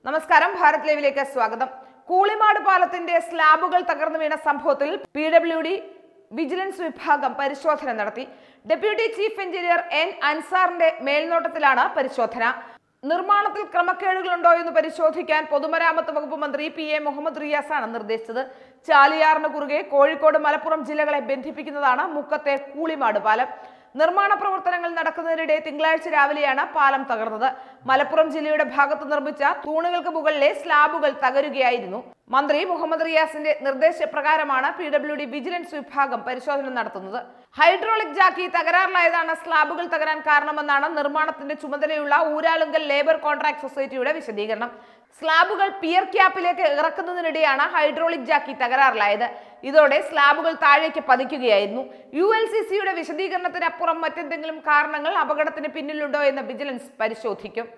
നമസ്കാരം ഭാരത് ലൈവിലേക്ക് സ്വാഗതം കൂളിമാട് പാലത്തിന്റെ സ്ലാബുകൾ തകർന്നു വീണ സംഭവത്തിൽ പി ഡബ്ല്യു ഡി വിജിലൻസ് വിഭാഗം പരിശോധന നടത്തി ഡെപ്യൂട്ടി ചീഫ് എഞ്ചിനീയർ എൻ അൻസാറിന്റെ മേൽനോട്ടത്തിലാണ് പരിശോധന നിർമ്മാണത്തിൽ ക്രമക്കേടുകളുണ്ടോ എന്ന് പരിശോധിക്കാൻ പൊതുമരാമത്ത് വകുപ്പ് മന്ത്രി പി എ മുഹമ്മദ് റിയാസാണ് നിർദ്ദേശിച്ചത് ചാലിയാറിന് കുറുകെ കോഴിക്കോട് മലപ്പുറം ജില്ലകളെ ബന്ധിപ്പിക്കുന്നതാണ് മുക്കത്തെ കൂളിമാട് പാലം നിർമ്മാണ പ്രവർത്തനങ്ങൾ നടക്കുന്നതിനിടെ തിങ്കളാഴ്ച രാവിലെയാണ് പാലം തകർന്നത് മലപ്പുറം ജില്ലയുടെ ഭാഗത്ത് നിർമ്മിച്ച തൂണുകൾക്ക് മുകളിലെ സ്ലാബുകൾ തകരുകയായിരുന്നു മന്ത്രി മുഹമ്മദ് റിയാസിന്റെ നിർദ്ദേശപ്രകാരമാണ് പി ഡബ്ല്യു ഡി വിജിലൻസ് വിഭാഗം പരിശോധന നടത്തുന്നത് ഹൈഡ്രോളിക് ജാക്കി തകരാറിലായതാണ് സ്ലാബുകൾ തകരാൻ കാരണമെന്നാണ് നിർമ്മാണത്തിന്റെ ചുമതലയുള്ള ഊരാളുങ്കൽ ലേബർ കോൺട്രാക്ട് സൊസൈറ്റിയുടെ വിശദീകരണം സ്ലാബുകൾ പിയർ ക്യാപ്പിലേക്ക് ഇറക്കുന്നതിനിടെയാണ് ഹൈഡ്രോളിക് ജാക്കി തകരാറിലായത് ഇതോടെ സ്ലാബുകൾ താഴേക്ക് പതിക്കുകയായിരുന്നു യു എൽ സി സിയുടെ വിശദീകരണത്തിനപ്പുറം മറ്റെന്തെങ്കിലും കാരണങ്ങൾ അപകടത്തിന് പിന്നിലുണ്ടോ എന്ന് വിജിലൻസ് പരിശോധിക്കും